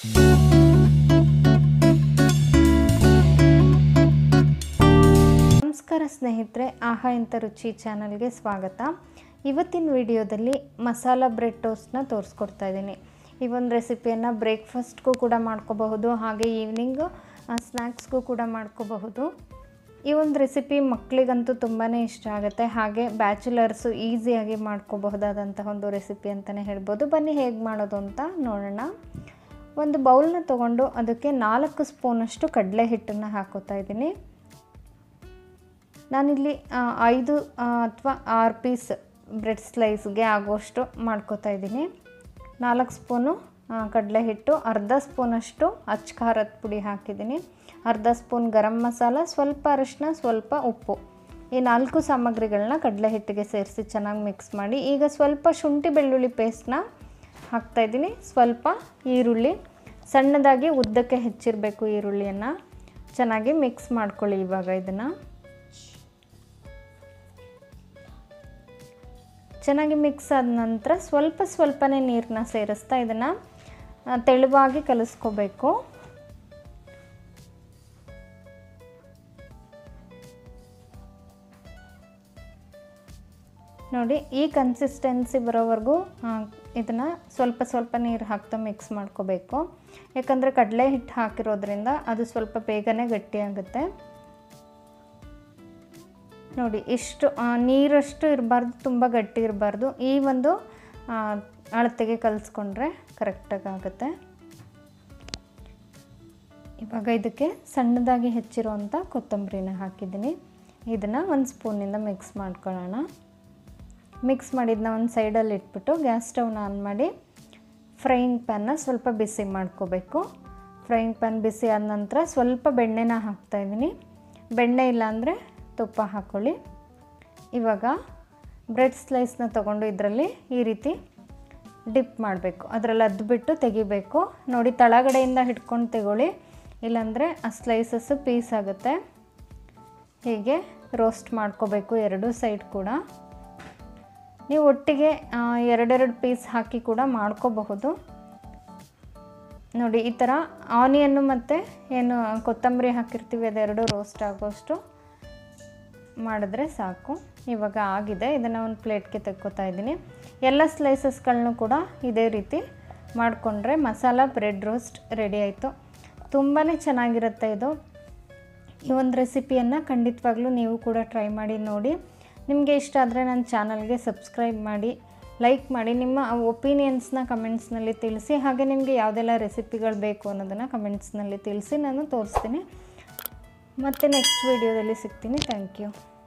ನಮಸ್ಕಾರ ಸ್ನೇಹಿತರೆ ಆಹಾ ಇಂಥ ರುಚಿ ಚಾನಲ್ಗೆ ಸ್ವಾಗತ ಇವತ್ತಿನ ವಿಡಿಯೋದಲ್ಲಿ ಮಸಾಲ ಬ್ರೆಡ್ ಟೋಸ್ಟ್ನ ತೋರಿಸ್ಕೊಡ್ತಾ ಇದ್ದೀನಿ ಈ ಒಂದು ರೆಸಿಪಿಯನ್ನು ಬ್ರೇಕ್ಫಾಸ್ಟ್ಗೂ ಕೂಡ ಮಾಡ್ಕೋಬಹುದು ಹಾಗೆ ಈವ್ನಿಂಗ್ ಸ್ನ್ಯಾಕ್ಸ್ಗೂ ಕೂಡ ಮಾಡ್ಕೋಬಹುದು ಈ ಒಂದು ರೆಸಿಪಿ ಮಕ್ಕಳಿಗಂತೂ ತುಂಬಾ ಇಷ್ಟ ಆಗುತ್ತೆ ಹಾಗೆ ಬ್ಯಾಚುಲರ್ಸು ಈಸಿಯಾಗಿ ಮಾಡ್ಕೋಬಹುದಾದಂತಹ ಒಂದು ರೆಸಿಪಿ ಅಂತಲೇ ಹೇಳ್ಬೋದು ಬನ್ನಿ ಹೇಗೆ ಮಾಡೋದು ಅಂತ ನೋಡೋಣ ಒಂದು ಬೌಲ್ನ ತೊಗೊಂಡು ಅದಕ್ಕೆ ನಾಲ್ಕು ಸ್ಪೂನಷ್ಟು ಕಡಲೆ ಹಿಟ್ಟನ್ನು ಹಾಕೋತಾ ಇದ್ದೀನಿ ನಾನಿಲ್ಲಿ ಆ, ಐದು ಅಥವಾ ಆರು ಪೀಸ್ ಬ್ರೆಡ್ ಸ್ಲೈಸ್ಗೆ ಆಗುವಷ್ಟು ಮಾಡ್ಕೋತಾ ಇದ್ದೀನಿ ನಾಲ್ಕು ಸ್ಪೂನು ಕಡಲೆ ಹಿಟ್ಟು ಅರ್ಧ ಸ್ಪೂನಷ್ಟು ಅಚ್ಚ ಖಾರದ ಪುಡಿ ಹಾಕಿದ್ದೀನಿ ಅರ್ಧ ಸ್ಪೂನ್ ಗರಂ ಮಸಾಲ ಸ್ವಲ್ಪ ಅರಿಶಿನ ಸ್ವಲ್ಪ ಉಪ್ಪು ಈ ನಾಲ್ಕು ಸಾಮಗ್ರಿಗಳನ್ನ ಕಡಲೆ ಹಿಟ್ಟಿಗೆ ಸೇರಿಸಿ ಚೆನ್ನಾಗಿ ಮಿಕ್ಸ್ ಮಾಡಿ ಈಗ ಸ್ವಲ್ಪ ಶುಂಠಿ ಬೆಳ್ಳುಳ್ಳಿ ಪೇಸ್ಟ್ನ ಹಾಕ್ತಾಯಿದ್ದೀನಿ ಸ್ವಲ್ಪ ಈರುಳ್ಳಿ ಸಣ್ಣದಾಗಿ ಉದ್ದಕ್ಕೆ ಹೆಚ್ಚಿರಬೇಕು ಈರುಳ್ಳಿಯನ್ನು ಚೆನ್ನಾಗಿ ಮಿಕ್ಸ್ ಮಾಡ್ಕೊಳ್ಳಿ ಇವಾಗ ಇದನ್ನು ಚೆನ್ನಾಗಿ ಮಿಕ್ಸ್ ಆದ ನಂತರ ಸ್ವಲ್ಪ ಸ್ವಲ್ಪನೇ ನೀರನ್ನ ಸೇರಿಸ್ತಾ ಇದನ್ನು ತೆಳುವಾಗಿ ಕಲಿಸ್ಕೋಬೇಕು ನೋಡಿ ಈ ಕನ್ಸಿಸ್ಟೆನ್ಸಿ ಬರೋವರೆಗೂ ಇದನ್ನು ಸ್ವಲ್ಪ ಸ್ವಲ್ಪ ನೀರು ಹಾಕ್ತಾ ಮಿಕ್ಸ್ ಮಾಡ್ಕೋಬೇಕು ಯಾಕಂದರೆ ಕಡಲೆ ಹಿಟ್ಟು ಹಾಕಿರೋದ್ರಿಂದ ಅದು ಸ್ವಲ್ಪ ಬೇಗನೆ ಗಟ್ಟಿಯಾಗುತ್ತೆ ನೋಡಿ ಇಷ್ಟು ಆ, ನೀರಷ್ಟು ಇರಬಾರ್ದು ತುಂಬ ಗಟ್ಟಿ ಇರಬಾರ್ದು ಈ ಒಂದು ಆ, ಅಳತೆಗೆ ಕಲಿಸ್ಕೊಂಡ್ರೆ ಕರೆಕ್ಟಾಗಿ ಆಗುತ್ತೆ ಇವಾಗ ಇದಕ್ಕೆ ಸಣ್ಣದಾಗಿ ಹೆಚ್ಚಿರುವಂಥ ಕೊತ್ತಂಬರಿನ ಹಾಕಿದ್ದೀನಿ ಇದನ್ನು ಒಂದು ಸ್ಪೂನಿಂದ ಮಿಕ್ಸ್ ಮಾಡ್ಕೊಳ್ಳೋಣ ಮಿಕ್ಸ್ ಮಾಡಿದ್ದನ್ನ ಒಂದು ಸೈಡಲ್ಲಿ ಇಟ್ಬಿಟ್ಟು ಗ್ಯಾಸ್ ಸ್ಟವ್ನ ಆನ್ ಮಾಡಿ ಫ್ರೈಯಿಂಗ್ ಪ್ಯಾನ್ನ ಸ್ವಲ್ಪ ಬಿಸಿ ಮಾಡ್ಕೋಬೇಕು ಫ್ರೈಯಿಂಗ್ ಪ್ಯಾನ್ ಬಿಸಿ ಆದ ನಂತರ ಸ್ವಲ್ಪ ಬೆಣ್ಣೆನ ಹಾಕ್ತಾಯಿದ್ದೀನಿ ಬೆಣ್ಣೆ ಇಲ್ಲಾಂದರೆ ತುಪ್ಪ ಹಾಕ್ಕೊಳ್ಳಿ ಇವಾಗ ಬ್ರೆಡ್ ಸ್ಲೈಸ್ನ ತೊಗೊಂಡು ಇದರಲ್ಲಿ ಈ ರೀತಿ ಡಿಪ್ ಮಾಡಬೇಕು ಅದರಲ್ಲಿ ಅದ್ಬಿಟ್ಟು ತೆಗಿಬೇಕು ನೋಡಿ ತಳಗಡೆಯಿಂದ ಹಿಡ್ಕೊಂಡು ತೆಗೊಳ್ಳಿ ಇಲ್ಲಾಂದರೆ ಆ ಸ್ಲೈಸಸ್ಸು ಪೀಸ್ ಆಗುತ್ತೆ ಹೀಗೆ ರೋಸ್ಟ್ ಮಾಡ್ಕೋಬೇಕು ಎರಡೂ ಸೈಡ್ ಕೂಡ ನೀವು ಒಟ್ಟಿಗೆ ಆ, ಎರಡೆರಡು ಪೀಸ್ ಹಾಕಿ ಕೂಡ ಮಾಡ್ಕೋಬಹುದು ನೋಡಿ ಈ ಥರ ಆನಿಯನ್ನು ಮತ್ತು ಏನು ಕೊತ್ತಂಬರಿ ಹಾಕಿರ್ತೀವಿ ಅದೆರಡು ರೋಸ್ಟ್ ಆಗೋಷ್ಟು ಮಾಡಿದ್ರೆ ಸಾಕು ಇವಾಗ ಆಗಿದೆ ಇದನ್ನು ಒಂದು ಪ್ಲೇಟ್ಗೆ ತೆಕ್ಕೋತಾ ಇದ್ದೀನಿ ಎಲ್ಲ ಸ್ಲೈಸಸ್ಗಳನ್ನೂ ಕೂಡ ಇದೇ ರೀತಿ ಮಾಡಿಕೊಂಡ್ರೆ ಮಸಾಲ ಬ್ರೆಡ್ ರೋಸ್ಟ್ ರೆಡಿ ಆಯಿತು ತುಂಬಾ ಚೆನ್ನಾಗಿರುತ್ತೆ ಇದು ಈ ಒಂದು ರೆಸಿಪಿಯನ್ನು ಖಂಡಿತವಾಗ್ಲೂ ನೀವು ಕೂಡ ಟ್ರೈ ಮಾಡಿ ನೋಡಿ ನಿಮಗೆ ಇಷ್ಟ ಆದರೆ ನನ್ನ ಚಾನಲ್ಗೆ ಸಬ್ಸ್ಕ್ರೈಬ್ ಮಾಡಿ ಲೈಕ್ ಮಾಡಿ ನಿಮ್ಮ ಒಪಿನಿಯನ್ಸ್ನ ಕಮೆಂಟ್ಸ್ನಲ್ಲಿ ತಿಳಿಸಿ ಹಾಗೆ ನಿಮಗೆ ಯಾವುದೆಲ್ಲ ರೆಸಿಪಿಗಳು ಬೇಕು ಅನ್ನೋದನ್ನು ಕಮೆಂಟ್ಸ್ನಲ್ಲಿ ತಿಳಿಸಿ ನಾನು ತೋರಿಸ್ತೀನಿ ಮತ್ತು ನೆಕ್ಸ್ಟ್ ವೀಡಿಯೋದಲ್ಲಿ ಸಿಗ್ತೀನಿ ಥ್ಯಾಂಕ್ ಯು